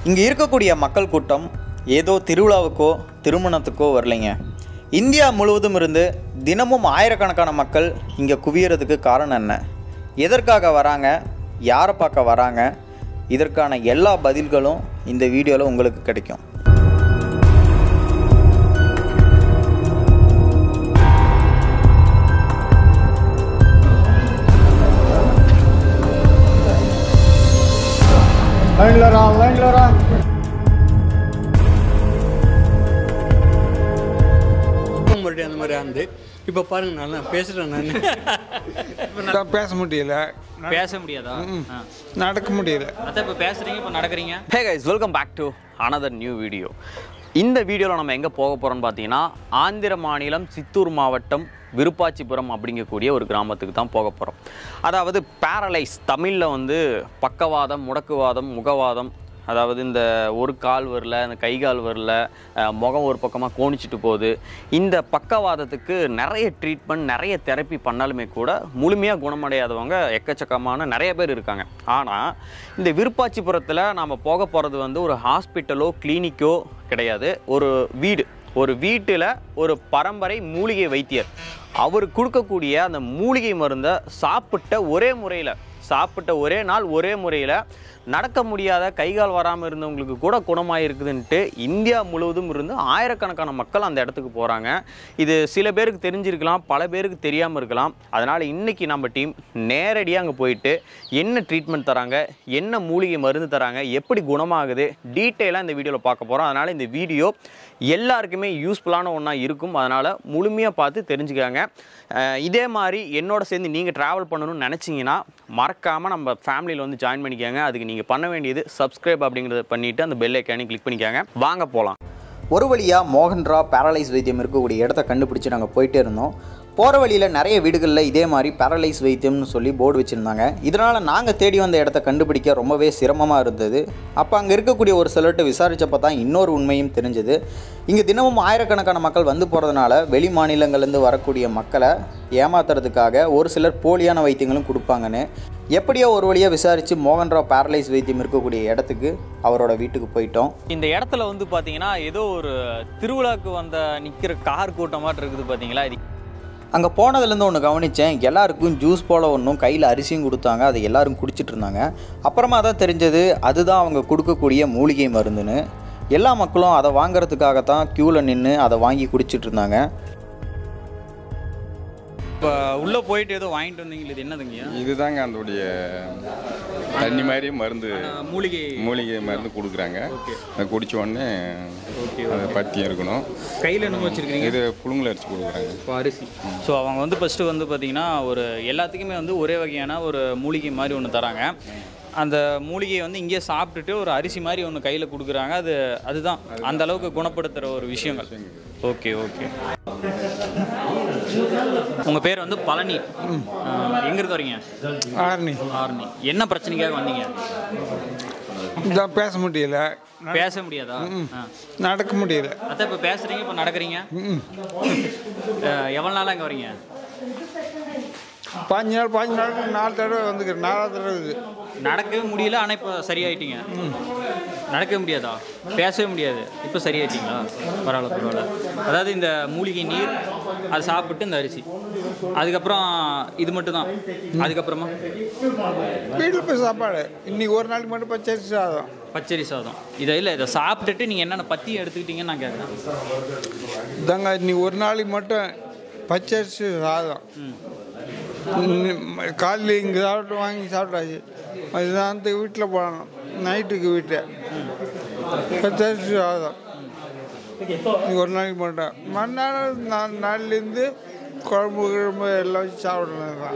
இங்கே இருக்கக்கூடிய மக்கள் கூட்டம் ஏதோ திருவிழாவுக்கோ திருமணத்துக்கோ வரலைங்க இந்தியா முழுவதும் இருந்து தினமும் ஆயிரக்கணக்கான மக்கள் இங்கே குவியறதுக்கு காரணம் என்ன எதற்காக வராங்க யாரை பார்க்க வராங்க இதற்கான எல்லா பதில்களும் இந்த வீடியோவில் உங்களுக்கு கிடைக்கும் லைன்ல ரா லைன்ல ரா முன்னாடி அந்த மாதிரி ஆனது இப்போ பாருங்க நான் நான் பேசுகிறேன் நான் நான் பேச முடியல பேச முடியாதா ஆ. நடக்க முடியல அதான் இப்போ பேசுறீங்க இப்போ நடக்கிறீங்க hey guys welcome back to another new video இந்த வீடியோவில் நம்ம எங்கே போக போகிறோம்னு பார்த்தீங்கன்னா ஆந்திர மாநிலம் சித்தூர் மாவட்டம் விருப்பாச்சிபுரம் அப்படிங்கக்கூடிய ஒரு கிராமத்துக்கு தான் போக போகிறோம் அதாவது பேரலைஸ் தமிழில் வந்து பக்கவாதம் முடக்குவாதம் முகவாதம் அதாவது இந்த ஒரு கால் வரல இந்த கை கால் வரல அஹ், முகம் ஒரு பக்கமாக கோணிச்சிட்டு போகுது இந்த பக்கவாதத்துக்கு நிறைய ட்ரீட்மெண்ட் நிறைய தெரப்பி பண்ணாலுமே கூட முழுமையாக குணமடையாதவங்க எக்கச்சக்கமான நிறைய பேர் இருக்காங்க ஆனால் இந்த விருப்பாச்சிபுரத்தில் நாம் போக போகிறது வந்து ஒரு ஹாஸ்பிட்டலோ கிளினிக்கோ கிடையாது ஒரு வீடு ஒரு வீட்டில் ஒரு பரம்பரை மூலிகை வைத்தியர் அவர் கொடுக்கக்கூடிய அந்த மூலிகை மருந்தை சாப்பிட்ட ஒரே முறையில் சாப்பிட்ட ஒரே நாள் ஒரே முறையில் நடக்க முடியாத கைகால் வராமல் இருந்தவங்களுக்கு கூட குணமாயிருக்குதுன்ட்டு இந்தியா முழுவதும் இருந்து ஆயிரக்கணக்கான மக்கள் அந்த இடத்துக்கு போகிறாங்க இது சில பேருக்கு தெரிஞ்சிருக்கலாம் பல பேருக்கு தெரியாமல் இருக்கலாம் அதனால் இன்றைக்கி நம்ம டீம் நேரடியாக அங்கே போயிட்டு என்ன ட்ரீட்மெண்ட் தராங்க என்ன மூலிகை மருந்து தராங்க எப்படி குணமாகுது டீட்டெயிலாக இந்த வீடியோவில் பார்க்க போகிறோம் அதனால் இந்த வீடியோ எல்லாருக்குமே யூஸ்ஃபுல்லான ஒன்றா இருக்கும் அதனால் முழுமையாக பார்த்து தெரிஞ்சுக்காங்க அஹ் இதே மாதிரி என்னோட சேர்ந்து நீங்கள் ட்ராவல் பண்ணணும்னு நினச்சிங்கன்னா மறக்காமல் நம்ம ஃபேமிலியில் வந்து ஜாயின் பண்ணிக்கோங்க அதுக்கு நீங்கள் பண்ண வேண்டியது சப்ஸ்கிரைப் அப்படிங்கிறத பண்ணிவிட்டு அந்த பெல் ஐக்கானே கிளிக் பண்ணிக்கோங்க வாங்க போகலாம் ஒரு வழியாக மோகன்ரா பேரலைஸ் வைத்தியம் இருக்கக்கூடிய இடத்த கண்டுபிடிச்சு நாங்கள் போயிட்டே இருந்தோம் போகிற வழியில் நிறைய வீடுகளில் இதே மாதிரி பேரலைஸ் வைத்தியம்னு சொல்லி போர்டு வச்சுருந்தாங்க இதனால் நாங்கள் தேடி வந்த இடத்த கண்டுபிடிக்க ரொம்பவே சிரமமாக இருந்தது அப்போ அங்கே இருக்கக்கூடிய ஒரு சிலர்கிட்ட விசாரித்தப்போ தான் இன்னொரு உண்மையும் தெரிஞ்சது இங்கே தினமும் ஆயிரக்கணக்கான மக்கள் வந்து போகிறதுனால வெளி மாநிலங்கள்லேருந்து வரக்கூடிய மக்களை ஏமாத்துறதுக்காக ஒரு சிலர் போலியான வைத்தியங்களும் கொடுப்பாங்கன்னு எப்படியோ ஒரு வழியாக விசாரித்து மோகன்ராவ் பேரலைஸ் வைத்தியம் இருக்கக்கூடிய இடத்துக்கு அவரோட வீட்டுக்கு போயிட்டோம் இந்த இடத்துல வந்து பார்த்தீங்கன்னா ஏதோ ஒரு திருவிழாக்கு வந்த நிற்கிற கார் கூட்டமாட்டு இருக்குது பார்த்தீங்களா இது அங்கே போனதுலேருந்து ஒன்று கவனித்தேன் எல்லாருக்கும் ஜூஸ் போல் ஒன்றும் கையில் அரிசியும் கொடுத்தாங்க அதை எல்லாரும் குடிச்சிட்டு இருந்தாங்க அப்புறமா தான் தெரிஞ்சது அதுதான் அவங்க கொடுக்கக்கூடிய மூலிகை மருந்துன்னு எல்லா மக்களும் அதை வாங்குறதுக்காகத்தான் க்யூவில் நின்று அதை வாங்கி குடிச்சிட்டு இருந்தாங்க இப்போ உள்ளே போயிட்டு ஏதோ வாங்கிட்டு வந்தீங்களா இது என்னதுங்கய்யா இதுதாங்க அதோடைய தண்ணி மாதிரி மருந்து அஹ் மூலிகை மூலிகை மருந்து கொடுக்குறாங்க அதை குடிச்ச உடனே அது பத்தியம் இருக்கணும் கையில் என்னமோ வச்சுருக்கீங்க இது புழுங்கல் அரிசி கொடுக்குறாங்க இப்போ அரிசி ஸோ அவங்க வந்து ஃபஸ்ட்டு வந்து பார்த்தீங்கன்னா ஒரு எல்லாத்துக்குமே வந்து ஒரே வகையான ஒரு மூலிகை மாதிரி ஒன்று தராங்க அந்த மூலிகையை வந்து இங்கேயே சாப்பிட்டுட்டு ஒரு அரிசி மாதிரி ஒன்று கையில் கொடுக்குறாங்க அது அதுதான் அந்த அளவுக்கு குணப்படுத்துகிற ஒரு விஷயங்கள் ஓகே ஓகே உங்கள் பேர் வந்து பழனி எங்கேருந்து வரீங்க ஆரணி ஆர்மி என்ன பிரச்சனைக்காக வந்தீங்க இதான் பேச முடியல நட- பேச முடியாதா ஆ. நடக்க முடியல அதான் இப்போ பேசுகிறீங்க இப்போ நடக்கிறீங்க எவ்வளோ நாளாக இங்கே வரீங்க பாஞ்சு நாள் பாஞ்சு நாள் நாலு தடவை வந்துக்கிறேன் நாலாவது தடவை இது நடக்கவே முடியல ஆனால் இப்போ சரியாயிட்டீங்க நடக்கவே முடியாதா பேசவே முடியாது இப்போ சரியாயிட்டீங்களா பரவாயில்ல பரவாயில்ல அதாவது இந்த மூலிகை நீர் அதை சாப்பிட்டு இந்த அரிசி அதுக்கப்புறம் இது மட்டும் தான் அதுக்கப்புறமா வீட்டில் போய் சாப்பாடு இன்னைக்கு ஒரு நாளைக்கு மட்டும் பச்சரிசி சாதம் பச்சரி சாதம் இதை இல்லை இதை சாப்பிட்டுட்டு நீங்கள் என்னென்ன பற்றி எடுத்துக்கிட்டீங்கன்னு நான் கேட்குறேன் இதாங்க இன்னைக்கு ஒரு நாளைக்கு மட்டும் பச்சரிசி சாதம் இன்னி- காலையில் இங்கே சாப்பிட்டு வாங்கி சாப்பிட்டாச்சு மதியானத்துக்கு வீட்டில் போகணும் நைட்டுக்கு வீட்டில் பச்சரிசி சாதம் இன்னைக்கு ஒரு நாளைக்கு மட்டும் மறுநாள் நான் நாள்லேருந்து குழம்பு கிழம்பு எல்லாம் வச்சு சாப்பிடணும் தான்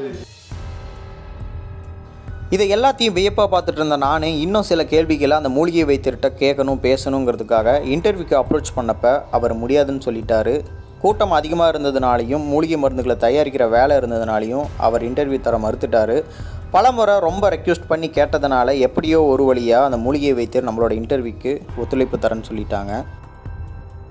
இதை எல்லாத்தையும் வியப்பாக பார்த்துட்டு இருந்த நான் இன்னும் சில கேள்விகளை அந்த மூலிகை வைத்தியர்கிட்ட கேட்கணும் பேசணுங்கிறதுக்காக இன்டர்வியூக்கு அப்ரோச் பண்ணப்ப அவர் முடியாதுன்னு சொல்லிட்டாரு கூட்டம் அதிகமாக இருந்ததுனாலையும் மூலிகை மருந்துகளை தயாரிக்கிற வேலை இருந்ததுனாலையும் அவர் இன்டர்வியூ தர மறுத்துட்டாரு பலமுறை ரொம்ப ரெக்வெஸ்ட் பண்ணி கேட்டதுனால எப்படியோ ஒரு வழியாக அந்த மூலிகை வைத்தியர் நம்மளோட இன்டர்வியூக்கு ஒத்துழைப்பு தரேன்னு சொல்லிட்டாங்க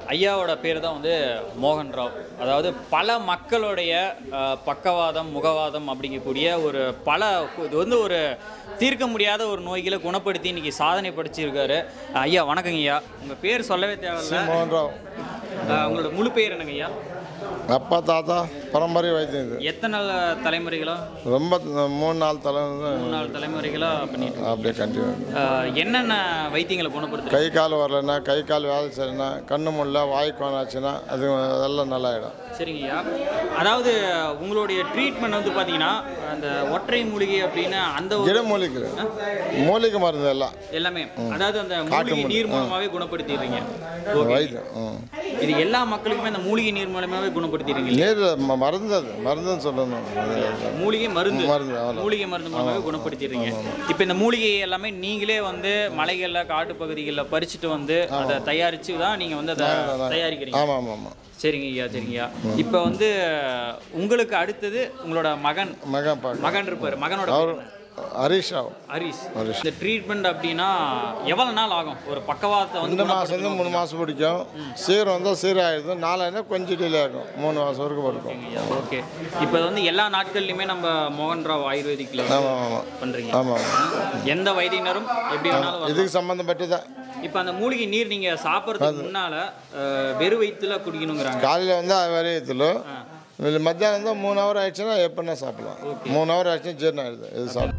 ஐயாவோட பேர் தான் வந்து மோகன் ராவ் அதாவது பல மக்களுடைய அஹ், பக்கவாதம் முகவாதம் அப்படிங்கக்கூடிய ஒரு பல இது வந்து ஒரு தீர்க்க முடியாத ஒரு நோய்களை குணப்படுத்தி இன்னைக்கு சாதனை படிச்சிருக்காரு ஐயா வணக்கங்க ஐயா உங்கள் பேர் சொல்லவே தேவையில்ல மோகன் ராவ் அஹ், உங்களோட முழு பேர் என்னங்க ஐயா அப்பா தாத்தா பரம்பரை வைத்தியம் இது எத்தனை தலைமுறைகளோ ரொம்ப மூணு நாலு தலை மூணு நாலு தலைமுறைகளோ பண்ணிட்டு இருக்கீங்க? அப்படியே கண்டினியூ அஹ், என்னென்ன வைத்தியங்களை குணப்படுத்துறீங்க கை கால் வரலைன்னா கை கால் வேலை செய்யலைன்னா கண்ணு முள்ள வாய் கோணாச்சுன்னா அது அதெல்லாம் நல்லாயிடும் சரிங்க ஐயா அதாவது உங்களுடைய ட்ரீட்மெண்ட் வந்து பார்த்தீங்கன்னா அந்த ஒற்றை மூலிகை அப்படின்னு அந்த ஒரு இட மூலிகை மூலிகை மருந்து எல்லாம் எல்லாமே அதாவது அந்த காட்டு மூலிகை மூலிகை, நீர் ஆ. மூலமாவே குணப்படுத்திடுறீங்க ஓகே வைத்தியம் ம். இது எல்லா மக்களுக்குமே அந்த மூலிகை நீர் மூலமாவே குணப்படுத்திடுறீங்க நீர் ம- மருந்து அது மருந்துன்னு சொல்லணும் அது- மூலிகை மருந்து மருந்து, அவ்வளவு. மூலிகை மருந்து மூலமாவே குணப்படுத்திடுறீங்க இப்போ இந்த மூலிகை எல்லாமே நீங்களே வந்து மலைகளில் காட்டு பகுதிகளில் பறிச்சுட்டு வந்து அதை தயாரித்து தான் நீங்கள் வந்து அதை தயாரிக்கிறீங்க ஆமாம் ஆமாம் ஆமாம் சரிங்க ஐயா சரிங்க ஐயா இப்போ வந்து உங்களுக்கு அடுத்தது உங்களோட மகன் மகன் பார்க்க மகன் இருப்பார் மகனோட அவர் பேர் என்ன? ஹரிஷ் ராவ் ஹரிஷ் ஹரிஷ். இந்த ட்ரீட்மெண்ட் அப்படின்னா எவ்வளோ நாள் ஆகும் ஒரு பக்கவாதத்தை வந்து ரெண்டு மாதம் வந்து மூணு மாதம் பிடிக்கும் சீரம் வந்தால் சீரம் ஆயிடுது நாலாயிரம் கொஞ்சம் டிலே ஆகும் மூணு மாதம் வரைக்கும் இருக்கும் ஓகே இப்போ வந்து எல்லா நாட்கள்லையுமே நம்ம மோகன் ராவ் ஆயுர்வேதிக்கில் ஆமாம் ஆமாம் பண்ணுறீங்க ஆமாம் ஆமாம் எந்த வைத்தியனரும் எப்படி வேணாலும் வரலாம். இதுக்கு சம்மந்தப்பட்டதான் இப்போ அந்த மூலிகை நீர் நீங்கள் சாப்பிட்றதுக்கு முன்னால் வெறும் வயிற்றுல குடிக்கணுங்கிறாங்க காலையில் வந்து வரையத்தில் இல்லை மத்தியானம் வந்து மூணு ஹவர் ஆயிடுச்சுன்னா எப்படின்னா சாப்பிடலாம் மூணு ஹவர் ஆயிடுச்சுன்னா ஜீரணம் ஆயிடுது இது சாப்பிடும்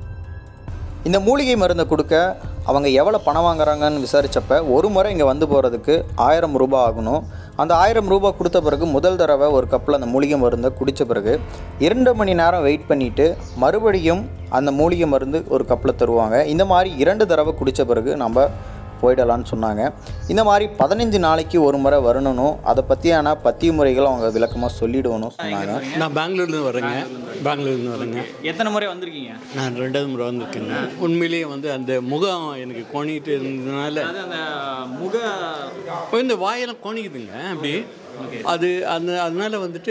இந்த மூலிகை மருந்தை கொடுக்க அவங்க எவ்வளோ பணம் வாங்குறாங்கன்னு விசாரித்தப்ப ஒரு முறை இங்கே வந்து போகிறதுக்கு ஆயிரம் ரூபாய் ஆகணும் அந்த ஆயிரம் ரூபாய் கொடுத்த பிறகு முதல் தடவை ஒரு கப்பில் அந்த மூலிகை மருந்தை குடித்த பிறகு இரண்டு மணி நேரம் வெயிட் பண்ணிவிட்டு மறுபடியும் அந்த மூலிகை மருந்து ஒரு கப்பில் தருவாங்க இந்த மாதிரி இரண்டு தடவை குடித்த பிறகு நம்ம போயிடலான்னு சொன்னாங்க இந்த மாதிரி பதினஞ்சு நாளைக்கு ஒரு முறை வரணும் அதை பற்றியான பத்திய முறைகளை அவங்க விளக்கமாக சொல்லிடுவணும் சொன்னாங்க நான் பெங்களூர்லேருந்து வரேங்க பெங்களூர்லேருந்து வரேங்க எத்தனை முறை வந்திருக்கீங்க நான் ரெண்டாவது முறை வந்திருக்கேங்க உண்மையிலேயே வந்து அந்த முகம் எனக்கு கோணிட்டு இருந்ததுனால அது அந்த முக இப்போ இந்த வாயெல்லாம் கோணிக்குதுங்க அப்படி அது அந்த அதனால வந்துட்டு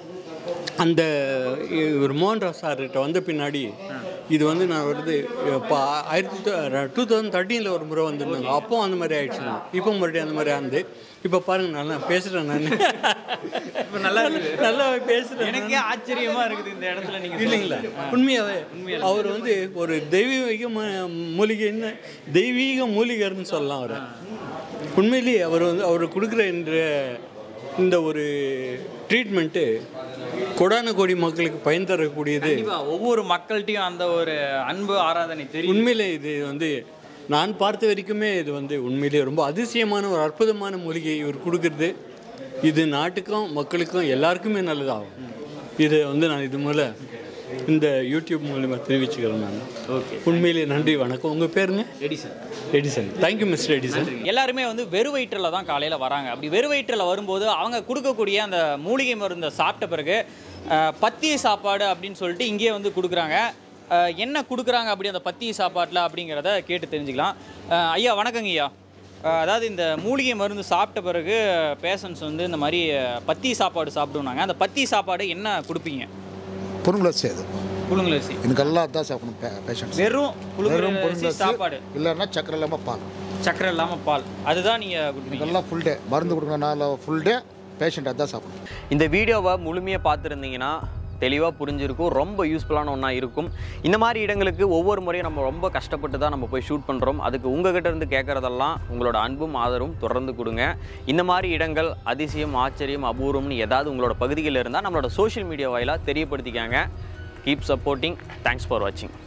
அந்த ஒரு மோகன்ராவ் சார்கிட்ட வந்த பின்னாடி இது வந்து நான் வருது இப்போ ஆயிரத்தி டூ தௌசண்ட் தேர்ட்டீனில் ஒரு முறை வந்திருந்தாங்க அப்போ அந்த மாதிரி ஆயிடுச்சுங்க இப்போ மறுபடியும் அந்த மாதிரி ஆனது இப்போ பாருங்க நல்லா பேசுகிறேன் நான் இப்போ நல்லா இருக்குது நல்லா பேசுகிறேன் எனக்கே ஆச்சரியமா இருக்குது இந்த இடத்துல நீங்க இல்லைங்களா உண்மையாவே அவர் வந்து ஒரு தெய்வீக ம- மூலிகைன்னு தெய்வீக மூலிகர்னு சொல்லலாம் அவரை உண்மையிலேயே அவர் வந்து அவர் கொடுக்குற இந்த இந்த ஒரு ட்ரீட்மெண்ட்டு கொடான கோடி மக்களுக்கு பயன் தரக்கூடியது கண்டிப்பா ஒவ்வொரு மக்கள்கிட்டயும் அந்த ஒரு அன்பு ஆராதனை தெரியும் உண்மையிலே இது வந்து நான் பார்த்த வரைக்குமே இது வந்து உண்மையிலேயே ரொம்ப அதிசயமான ஒரு அற்புதமான மூலிகை இவர் கொடுக்குறது இது நாட்டுக்கும் மக்களுக்கும் எல்லாருக்குமே நல்லதாகும் இது வந்து நான் இது மூலம் இந்த யூடியூப் மூலிமா தெரிவிச்சுக்கிறேன் நான் ஓகே உண்மையிலேயே நன்றி வணக்கம் உங்கள் பேருங்க Edison Edison thank you mister Edison எல்லாருமே வந்து வெறு வயிற்றில் தான் காலையில் வராங்க அப்படி வெறு வயிற்றில் வரும்போது அவங்க கொடுக்கக்கூடிய அந்த மூலிகை மருந்தை சாப்பிட்ட பிறகு அஹ், பத்திய சாப்பாடு அப்படின்னு சொல்லிட்டு இங்கேயே வந்து கொடுக்குறாங்க அஹ், என்ன கொடுக்குறாங்க அப்படி அந்த பத்திய சாப்பாட்டில் அப்படிங்கிறத கேட்டு தெரிஞ்சுக்கலாம் அஹ், ஐயா வணக்கங்க ஐயா அஹ், அதாவது இந்த மூலிகை மருந்து சாப்பிட்ட பிறகு பேஷண்ட்ஸ் வந்து இந்த மாதிரி அஹ், பத்திய சாப்பாடு சாப்பிடுவாங்க அந்த பத்திய சாப்பாடு என்ன கொடுப்பீங்க புழுங்கலரிசி அது புழுங்கலரிசி எனக்கெல்லாம் தான் சாப்பிடணும் பேஷண்ட்ஸ் வெறும் வெறும் புழுங்கலரிசி புழுங்கலரிசி சாப்பாடு இல்லைன்னா சக்கரை இல்லாமல் பால் சக்கரை இல்லாமல் பால் அதுதான் நீங்கள் கொடுப்பீங்க எனக்கெல்லாம் ஃபுல் டே மருந்து கொடுக்கறனால ஃபுல் டே பேஷண்ட் அதான் சாப்பிடணும் இந்த வீடியோவை முழுமையாக பார்த்துருந்தீங்கன்னா தெளிவாக புரிஞ்சிருக்கும் ரொம்ப யூஸ்ஃபுல்லான ஒன்றா இருக்கும் இந்த மாதிரி இடங்களுக்கு ஒவ்வொரு முறையும் நம்ம ரொம்ப கஷ்டப்பட்டு தான் நம்ம போய் ஷூட் பண்ணுறோம் அதுக்கு உங்ககிட்ட இருந்து கேட்குறதெல்லாம் உங்களோட அன்பும் ஆதரவும் தொடர்ந்து கொடுங்க இந்த மாதிரி இடங்கள் அதிசயம் ஆச்சரியம் அபூர்வம்னு ஏதாவது உங்களோட பகுதிகளில் இருந்தால் நம்மளோட சோஷியல் மீடியா வாயிலாக தெரியப்படுத்திக்காங்க கீப் சப்போர்ட்டிங் தேங்க்ஸ் ஃபார் வாட்சிங்